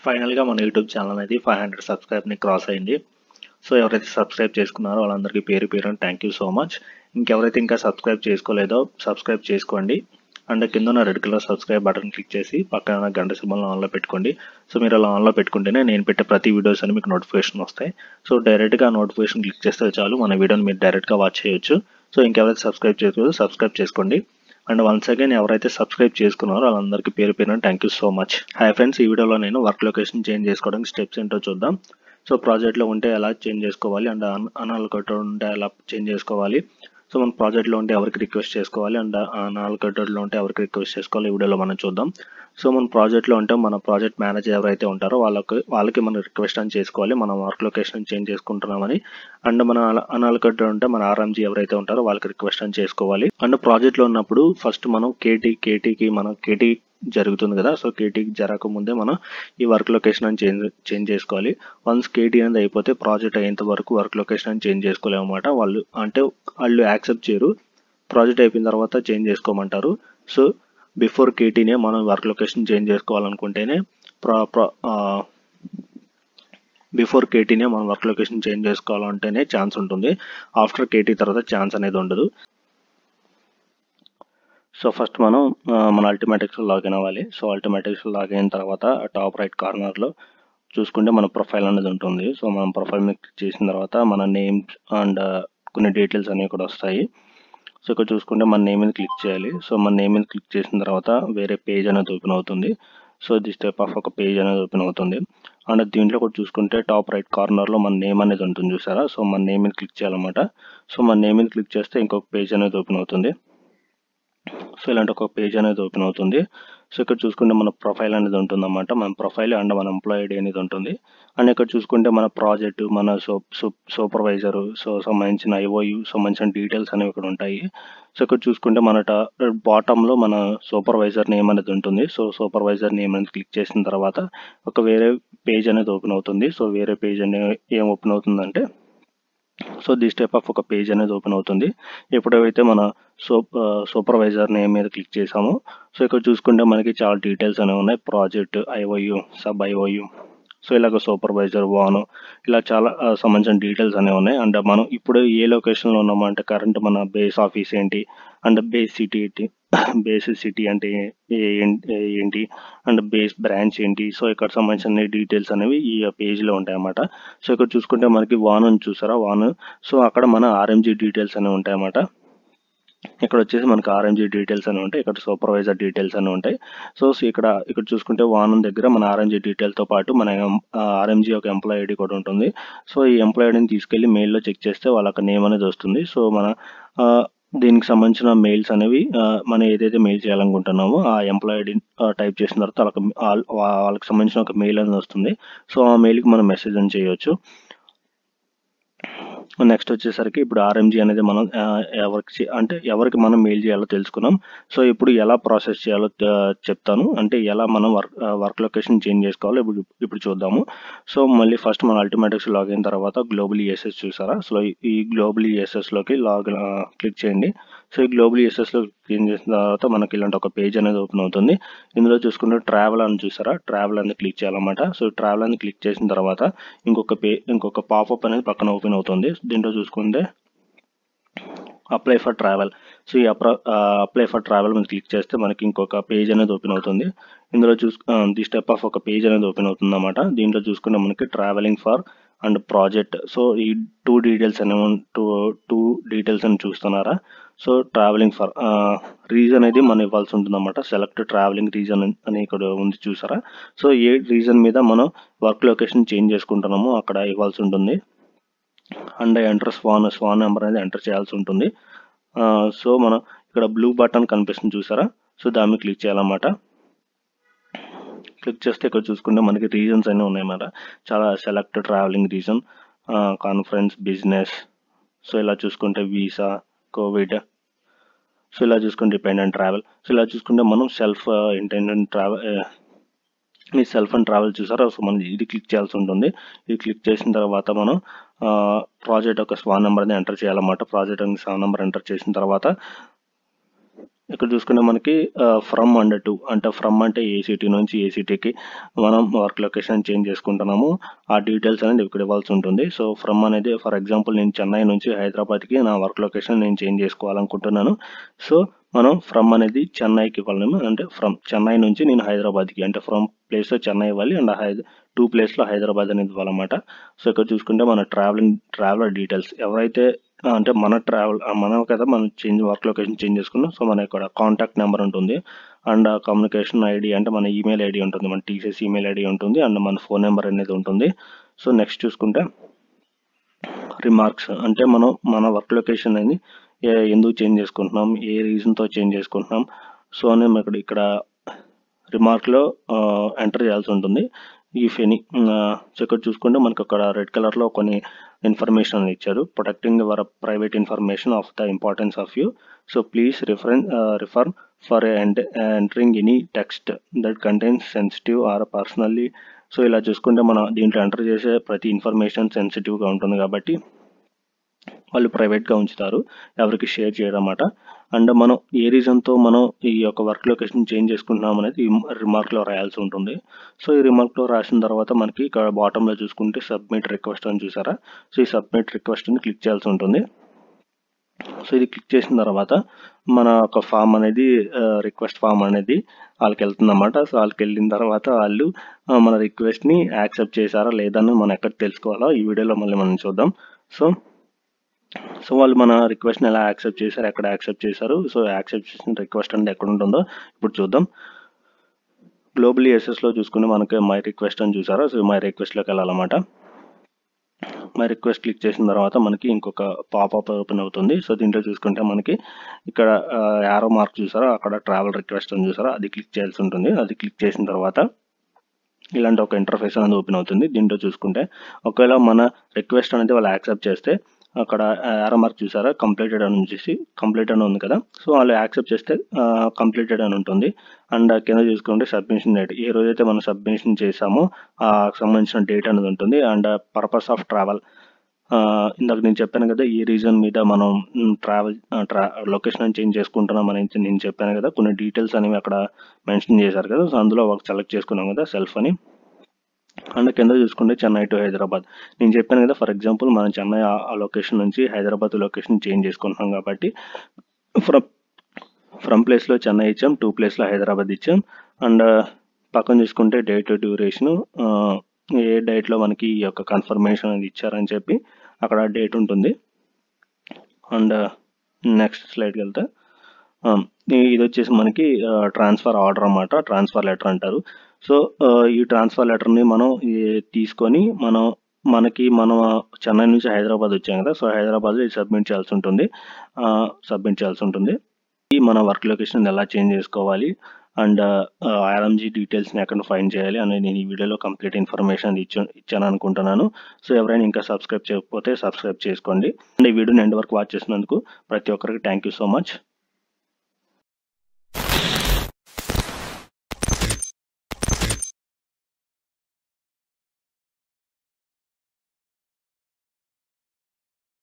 ఫైనల్‌గా మన YouTube channel అనేది 500 సబ్స్క్రైబ్‌ని క్రాస్ అయింది. సో, ఎవరైతే సబ్స్క్రైబ్ చేసుకున్నారో వాళ్ళందరికీ పేరు పేరున థ్యాంక్ యూ సో మచ్. ఇంకెవరైతే ఇంకా సబ్స్క్రైబ్ చేసుకోలేదో సబ్స్క్రైబ్ చేసుకోండి. అండ్ కిందున్న red colour subscribe button click చేసి పక్కన ఉన్న గంట సింబల్‌ని ఆన్‌లో పెట్టుకోండి. సో, మీరు అలా ఆన్‌లో పెట్టుకుంటేనే నేను పెట్టే ప్రతి వీడియోస్ అని మీకు నోటిఫికేషన్ వస్తాయి. సో, డైరెక్ట్‌గా నోటిఫికేషన్ క్లిక్ చేస్తే చాలు మన వీడియోని మీరు డైరెక్ట్‌గా వాచ్ చేయొచ్చు. సో, ఇంకెవరైతే సబ్స్క్రైబ్ చేసుకోలేదో సబ్స్క్రైబ్ చేసుకోండి. అండ్ వన్స్ అగైన్ ఎవరైతే సబ్స్క్రైబ్ చేసుకున్నారో వాళ్ళందరికీ పేరు పేరున thank you so much. Hi friends ఈ వీడియోలో నేను వర్క్ లొకేషన్ చేంజ్ చేసుకోవడానికి స్టెప్స్ ఏంటో చూద్దాం. సో, ప్రాజెక్ట్‌లో ఉంటే ఎలా చేంజ్ చేసుకోవాలి అండ్ అన్ అన్అలొకేటెడ్ ఉంటే ఎలా చేంజ్ చేసుకోవాలి. సో, మన ప్రాజెక్ట్‌లో ఉంటే ఎవరికి రిక్వెస్ట్ చేసుకోవాలి అండ్ అన్అలొకేటెడ్‌లో ఉంటే ఎవరికి రిక్వెస్ట్ చేసుకోవాలి ఈ వీడియోలో మనం చూద్దాం. సో, మన ప్రాజెక్ట్‌లో ఉంటే మన ప్రాజెక్ట్ మేనేజర్ ఎవరైతే ఉంటారో వాళ్ళకి వాళ్ళకి మనం రిక్వెస్ట్ అని చేసుకోవాలి. మనం వర్క్ లొకేషన్ చేంజ్ చేసుకుంటున్నామని. అండ్ మన అల అన్అలొకేటెడ్ ఉంటే మన ఆర్ఎంజీ ఎవరైతే ఉంటారో వాళ్ళకి రిక్వెస్ట్ అని చేసుకోవాలి. అండ్ ప్రాజెక్ట్‌లో ఉన్నప్పుడు ఫస్ట్ మనం కేటీ కేటీకి మనం కేటీ జరుగుతుంది కదా! సో, కేటీకి జరగకముందే మనం ఈ వర్క్ లొకేషన్ అని చేంజ్ చేంజ్ చేసుకోవాలి. వన్స్ కేటీ అనేది అయిపోతే ప్రాజెక్ట్ అయ్యేంత వరకు వర్క్ లొకేషన్ అని చేంజ్ చేసుకోలేమన్నమాట. వాళ్ళు అంటే వాళ్ళు యాక్సెప్ట్ చేయరు. ప్రాజెక్ట్ అయిపోయిన తర్వాత చేంజ్ చేసుకోమంటారు. సో, బిఫోర్ కేటీనే మనం వర్క్ లొకేషన్ చేంజ్ చేసుకోవాలనుకుంటేనే ప్ర ప్ర ఆహ్, బిఫోర్ కేటీనే మనం వర్క్ లొకేషన్ చేంజ్ చేసుకోవాలంటేనే ఛాన్స్ ఉంటుంది. ఆఫ్టర్ కేటీ తర్వాత ఛాన్స్ అనేది ఉండదు. సో, ఫస్ట్ మనం ఆహ్, మన అల్టిమేటిక్స్‌లో లాగిన్ అవ్వాలి. సో, అల్టిమేటిక్స్‌లో లాగిన్ అయిన తర్వాత టాప్ రైట్ కార్నర్‌లో చూసుకుంటే మన ప్రొఫైల్ అనేది ఉంటుంది. సో, మనం ప్రొఫైల్ మీద క్లిక్ చేసిన తర్వాత మన నేమ్ అండ్ కొన్ని డీటెయిల్స్ అనేవి కూడా వస్తాయి. సో, ఇక్కడ చూసుకుంటే మన నేమ్ మీద క్లిక్ చేయాలి. సో, మన నేమ్ మీద క్లిక్ చేసిన తర్వాత వేరే పేజ్ అనేది ఓపెన్ అవుతుంది. సో, దిస్ టైప్ ఆఫ్ ఒక పేజ్ అనేది ఓపెన్ అవుతుంది. అండ్ దీంట్లో కూడా చూసుకుంటే టాప్ రైట్ కార్నర్‌లో మన నేమ్ అనేది ఉంటుంది చూసారా? సో, మన నేమ్ మీద క్లిక్ చేయాలన్నమాట. సో, మన నేమ్ మీద క్లిక్ చేస్తే ఇంకొక పేజ్ అనేది ఓపెన్ అవుతుంది. సో, ఇలాంటి ఒక పేజ్ అనేది ఓపెన్ అవుతుంది. సో, ఇక్కడ చూసుకుంటే మన ప్రొఫైల్ అనేది ఉంటుందన్నమాట. మన ప్రొఫైల్ అండ్ మన ఎంప్లాయీ ఐడీ అనేది ఉంటుంది. అండ్ ఇక్కడ చూసుకుంటే మన ప్రాజెక్ట్, మన సూప్ సూప్ సూపర్వైజర్, సో, సంబంధించిన ఐఓయూ సంబంధించిన డీటెయిల్స్ అనేవి ఇక్కడ ఉంటాయి. సో, ఇక్కడ చూసుకుంటే మన ట బాటమ్‌లో మన సూపర్వైజర్ నేమ్ అనేది ఉంటుంది. సో, సూపర్వైజర్ నేమ్ అనేది క్లిక్ చేసిన తర్వాత ఒక వేరే పేజ్ అనేది ఓపెన్ అవుతుంది. సో, వేరే పేజ్ అనేది ఏం ఓపెన్ అవుతుందంటే సో, దిస్ టైప్ ఆఫ్ ఒక పేజ్ అనేది ఓపెన్ అవుతుంది. ఎప్పుడైతే మన సూప్ ఆహ్, సూపర్వైజర్ నేమ్ మీద క్లిక్ చేసామో సో, ఇక్కడ చూసుకుంటే మనకి చాలా డీటెయిల్స్ అనేవి ఉన్నాయి. Project, IOU, sub IOU so, ఇలాగ సూపర్వైజర్, వాను ఇలా చాలా ఆహ్, సంబంధించిన డీటెయిల్స్ అనేవి ఉన్నాయి. అండ్ మనం ఇప్పుడు ఏ లొకేషన్‌లో ఉన్నామో అంటే కరెంట్ మన బేస్ ఆఫీస్ ఏంటి? అండ్ బేస్ సిటీ ఏంటి? బేస్ సిటీ అంటే ఏం ఏంటి? అండ్ బేస్ బ్రాంచ్ ఏంటి? సో, ఇక్కడ సంబంధించిన డీటెయిల్స్ అనేవి ఈ పేజ్‌లో ఉంటాయన్నమాట. సో, ఇక్కడ చూసుకుంటే మనకి వాన్ ఉంది చూసారా? వాన్ సో, అక్కడ మన ఆర్ఎంజీ డీటెయిల్స్ అనేవి ఉంటాయన్నమాట. ఇక్కడ వచ్చేసి మనకి ఆర్ఎంజీ డీటెయిల్స్ అని ఉంటాయి. ఇక్కడ సూపర్వైజర్ డీటెయిల్స్ అని ఉంటాయి. సో, సో ఇక్కడ ఇక్కడ చూసుకుంటే వాన్ దగ్గర మన ఆర్ఎంజీ డీటెయిల్‌తో పాటు మన ఎం ఆహ్, ఆర్ఎంజీ యొక్క ఎంప్లాయీ ఐడీ కూడా ఉంటుంది. సో, ఈ ఎంప్లాయీ ఐడీని తీసుకెళ్ళి మెయిల్‌లో చెక్ చేస్తే వాళ్ళకి నేమ్ అనేది వస్తుంది. సో, మన ఆహ్, దీనికి సంబంధించిన మెయిల్స్ అనేవి ఆహ్, మనం ఏదైతే మెయిల్ చేయాలనుకుంటున్నామో ఆ ఎంప్లాయీ ఐడీ ఆహ్, టైప్ చేసిన తర్వాత వాళ్ళకి ఆల్ వాళ్ళకి సంబంధించిన ఒక మెయిల్ అనేది వస్తుంది. సో, ఆ మెయిల్‌కి మనం మెసేజ్ అని చేయొచ్చు. నెక్స్ట్ వచ్చేసరికి ఇప్పుడు ఆర్ఎంజీ అనేది మనం ఆహ్, ఎవరికి చే అంటే ఎవరికి మనం మెయిల్ చేయాలో తెలుసుకున్నాం. సో, ఇప్పుడు ఎలా ప్రాసెస్ చేయాలో ఆహ్, చెప్తాను. అంటే ఎలా మనం వర్క్ ఆహ్, వర్క్ లొకేషన్ చేంజ్ చేసుకోవాలో ఇప్పుడు ఇప్పుడు చూద్దాము. సో, మళ్ళీ ఫస్ట్ మన అల్టిమేటిక్స్ లాగిన్ తర్వాత గ్లోబల్ ఈఎస్ఎస్ చూసారా? సో, ఈ గ్లోబల్ ఈఎస్ఎస్‌లోకి లాగ్ ఆహ్, క్లిక్ చేయండి. సో, ఈ గ్లోబల్ ఈఎస్ఎస్‌లో క్లిక్ చేసిన తర్వాత మనకి ఇలాంటి ఒక పేజ్ అనేది ఓపెన్ అవుతుంది. ఇందులో చూసుకుంటే ట్రావెల్ అని చూసారా? ట్రావెల్ అని క్లిక్ చేయాలన్నమాట. సో, ట్రావెల్ అని క్లిక్ చేసిన తర్వాత ఇంకొక పే ఇంకొక పాపప్ అనేది పక్కన ఓపెన్ అవుతుంది. దీంట్లో చూసుకుంటే అప్లై ఫర్ ట్రావెల్. సో, ఈ అప్ర ఆహ్, అప్లై ఫర్ ట్రావెల్ మీద క్లిక్ చేస్తే మనకి ఇంకొక పేజ్ అనేది ఓపెన్ అవుతుంది. ఇందులో చూసు ఆహ్, దిస్ టైప్ ఆఫ్ ఒక పేజ్ అనేది ఓపెన్ అవుతుందన్నమాట. దీంట్లో చూసుకుంటే మనకి travelling for and project. So, ఈ 2 డీటెయిల్స్ అనేవి టూ 2 డీటెయిల్స్ అని చూస్తున్నారా? So, travelling for ah, reason అనేది మనం ఇవ్వాల్సి ఉంటుందన్నమాట. సెలెక్ట్ ట్రావెలింగ్ రీజన్ అని ఇక్కడ ఉంది చూసారా? సో, ఏ రీజన్ మీద మనం వర్క్ లొకేషన్ చేంజ్ చేసుకుంటున్నామో అక్కడ ఇవ్వాల్సి ఉంటుంది. And enter swan swan number అనేది ఎంటర్ చేయాల్సి ఉంటుంది. ఆహ్, సో, మనం ఇక్కడ బ్లూ బటన్ కనిపిస్తుంది చూసారా? సో, దాని మీద క్లిక్ చేయాలన్నమాట. క్లిక్ చేస్తే ఇక్కడ చూసుకుంటే మనకి రీజన్స్ అన్నీ ఉన్నాయన్నమాట. చాలా select travelling reason ah, conference, business so, ఇలా చూసుకుంటే వీసా, కోవిడ్ సో, ఇలా చూసుకుంటే డిపెండెంట్ ట్రావెల్. సో, ఇలా చూసుకుంటే మనం సెల్ఫ్ ఇండిపెండెంట్ ట్రావెల్ ఆహ్, ఈ సెల్ఫ్ అండ్ ట్రావెల్ చూసారా? సో, మనం ఇది క్లిక్ చేయాల్సి ఉంటుంది. ఇది క్లిక్ చేసిన తర్వాత మనం ఆహ్, ప్రాజెక్ట్ యొక్క స్వాన్ నంబర్ అనేది ఎంటర్ చేయాలన్నమాట. ప్రాజెక్ట్ యొక్క స్వాన్ నంబర్ ఎంటర్ చేసిన తర్వాత ఇక్కడ చూసుకుంటే మనకి ఫ్రమ్ అండ్ టు అంటే ఫ్రమ్ అంటే ఏ సిటీ నుంచి ఏ సిటీకి మనం వర్క్ లొకేషన్ చేంజ్ చేసుకుంటున్నాము ఆ డీటెయిల్స్ అనేది ఇక్కడ ఇవ్వాల్సి ఉంటుంది సో ఫ్రమ్ అనేది ఫర్ ఎగ్జాంపుల్ నేను చెన్నై నుంచి హైదరాబాద్కి నా వర్క్ లొకేషన్ నేను చేంజ్ చేసుకోవాలనుకుంటున్నాను సో మనం ఫ్రమ్ అనేది చెన్నైకి ఇవ్వాలి అంటే ఫ్రమ్ చెన్నై నుంచి నేను హైదరాబాద్కి అంటే ఫ్రమ్ ప్లేస్లో చెన్నై ఇవ్వాలి అండ్ హైద టూ ప్లేస్లో హైదరాబాద్ అనేది ఇవ్వాలన్నమాట సో ఇక్కడ చూసుకుంటే మన ట్రావెలింగ్ ట్రావెలర్ డీటెయిల్స్ ఎవరైతే ఆ, అంటే మన ట్రావెల్ మనం కదా మనం చేంజ్ వర్క్ లొకేషన్ చేంజ్ చేసుకున్నాం సో మన ఇక్కడ కాంటాక్ట్ నెంబర్ ఉంటుంది అండ్ కమ్యూనికేషన్ ఐడి అంటే మన ఈమెయిల్ ఐడి ఉంటుంది మన టీసీఎస్ ఈమెయిల్ ఐడి ఉంటుంది అండ్ మన ఫోన్ నెంబర్ అనేది ఉంటుంది సో నెక్స్ట్ చూసుకుంటే రిమార్క్స్ అంటే మనం మన వర్క్ లొకేషన్ అనేది ఏ- ఎందుకు చేంజ్ చేసుకుంటున్నాం ఏ రీజన్తో చేంజ్ చేసుకుంటున్నాం సో అని ఇక్కడ ఇక్కడ రిమార్క్లో ఎంటర్ చేయాల్సి ఉంటుంది ఈ ఫెని సో ఇక్కడ చూసుకుంటే మనకు అక్కడ రెడ్ కలర్లో కొన్ని ఇన్ఫర్మేషన్ అని ఇచ్చారు protecting your private information of the importance of you so please reference refer for entering any text that contains sensitive or personally so ఇలా చూసుకుంటే మనం దీంట్లో ఎంటర్ చేసే ప్రతి ఇన్ఫర్మేషన్ సెన్సిటివ్గా ఉంటుంది కాబట్టి వాళ్ళు ప్రైవేట్గా ఉంచుతారు ఎవరికి షేర్ చేయడం అన్నమాట అండ్ మనం ఏ రీజన్తో మనం ఈ యొక్క వర్క్ లొకేషన్ చేంజ్ చేసుకుంటున్నాం అనేది రిమార్క్లో రాయాల్సి ఉంటుంది సో ఈ రిమార్క్లో రాసిన తర్వాత మనకి ఇక్కడ బాటంలో చూసుకుంటే సబ్మిట్ రిక్వెస్ట్ అని చూసారా సో ఈ సబ్మిట్ రిక్వెస్ట్ ని క్లిక్ చేయాల్సి ఉంటుంది సో ఇది క్లిక్ చేసిన తర్వాత మన ఒక ఫామ్ అనేది రిక్వెస్ట్ ఫామ్ అనేది వాళ్ళకి వెళ్తుంది అనమాట సో వాళ్ళకి వెళ్ళిన తర్వాత వాళ్ళు ఆ, మన రిక్వెస్ట్ని యాక్సెప్ట్ చేశారా లేదని మనం ఎక్కడ తెలుసుకోవాలో ఈ వీడియోలో మళ్ళీ మనం చూద్దాం సో సో వాళ్ళు మన రిక్వెస్ట్ని ఎలా యాక్సెప్ట్ చేశారు ఎక్కడ యాక్సెప్ట్ చేశారు సో యాక్సెప్ట్ చేసిన రిక్వెస్ట్ అంటే ఎక్కడ ఉంటుందో ఇప్పుడు చూద్దాం గ్లోబలీ ఎస్ఎస్లో చూసుకుంటే మనకి మై రిక్వెస్ట్ అని చూసారా సో మై రిక్వెస్ట్లోకి వెళ్ళాలన్నమాట మై రిక్వెస్ట్ క్లిక్ చేసిన తర్వాత మనకి ఇంకొక పాపప్ ఓపెన్ అవుతుంది సో దీంట్లో చూసుకుంటే మనకి ఇక్కడ యారో మార్క్ చూసారా అక్కడ ట్రావెల్ రిక్వెస్ట్ అని చూసారా అది క్లిక్ చేయాల్సి ఉంటుంది అది క్లిక్ చేసిన తర్వాత ఇలాంటి ఒక ఇంటర్ఫేస్ అనేది ఓపెన్ అవుతుంది దీంట్లో చూసుకుంటే ఒకవేళ మన రిక్వెస్ట్ అనేది వాళ్ళు యాక్సెప్ట్ చేస్తే అక్కడ యారో మార్క్ చూసారా కంప్లీటెడ్ అని వచ్చేసి కంప్లీట్ అని ఉంది కదా సో వాళ్ళు యాక్సెప్ట్ చేస్తే కంప్లీటెడ్ అని ఉంటుంది అండ్ కింద చూసుకుంటే సబ్మిషన్ డేట్ ఏ రోజైతే మనం సబ్మిషన్ చేసామో ఆ సంబంధించిన డేట్ అనేది ఉంటుంది అండ్ పర్పస్ ఆఫ్ ట్రావెల్ ఇందాక నేను చెప్పాను కదా ఈ రీజన్ మీద మనం ట్రావెల్ ట్రా లొకేషన్ చేంజ్ చేసుకుంటున్నాం అని నేను చెప్పాను కదా కొన్ని డీటెయిల్స్ అనేవి అక్కడ మెన్షన్ చేశారు కదా సో అందులో ఒక సెలెక్ట్ చేసుకున్నాం కదా సెల్ఫ్ అని అండ్ కింద చూసుకుంటే చెన్నై టు హైదరాబాద్ నేను చెప్పాను కదా ఫర్ ఎగ్జాంపుల్ మనం చెన్నై ఆ- ఆ లొకేషన్ నుంచి హైదరాబాద్ లొకేషన్ చేంజ్ చేసుకుంటున్నాం కాబట్టి ఫ్రమ్ ఫ్రమ్ ప్లేస్లో చెన్నై ఇచ్చాం టూ ప్లేస్లో హైదరాబాద్ ఇచ్చాం అండ్ పక్కన చూసుకుంటే డేట్ డ్యూరేషను ఏ డేట్లో మనకి ఈ యొక్క కన్ఫర్మేషన్ అనేది ఇచ్చారని చెప్పి అక్కడ డేట్ ఉంటుంది అండ్ నెక్స్ట్ స్లైడ్కి వెళ్తే ఆ, ఈ- ఇది వచ్చేసి మనకి ట్రాన్స్ఫర్ ఆర్డర్ అన్నమాట ట్రాన్స్ఫర్ లెటర్ అంటారు సో ఆ, ఈ ట్రాన్స్ఫర్ లెటర్ని మనం ఈ తీసుకొని మనం మనకి మనం చెన్నై నుంచి హైదరాబాద్ వచ్చాం కదా సో హైదరాబాద్లో ఇది సబ్మిట్ చేయాల్సి ఉంటుంది సబ్మిట్ చేయాల్సి ఉంటుంది ఈ మన వర్క్ లొకేషన్ ఎలా చేంజ్ చేసుకోవాలి అండ్ ఆర్ఎంజీ డీటెయిల్స్ని ఎక్కడ ఫైండ్ చేయాలి అనేది నేను ఈ వీడియోలో కంప్లీట్ ఇన్ఫర్మేషన్ ఇచ్చా ఇచ్చాను అనుకుంటున్నాను సో ఎవరైనా ఇంకా సబ్స్క్రైబ్ చేయకపోతే సబ్స్క్రైబ్ చేసుకోండి అండ్ ఈ వీడియోని ఎండ్ వరకు వాచ్ చేసినందుకు ప్రతి ఒక్కరికి థ్యాంక్ యూ సో మచ్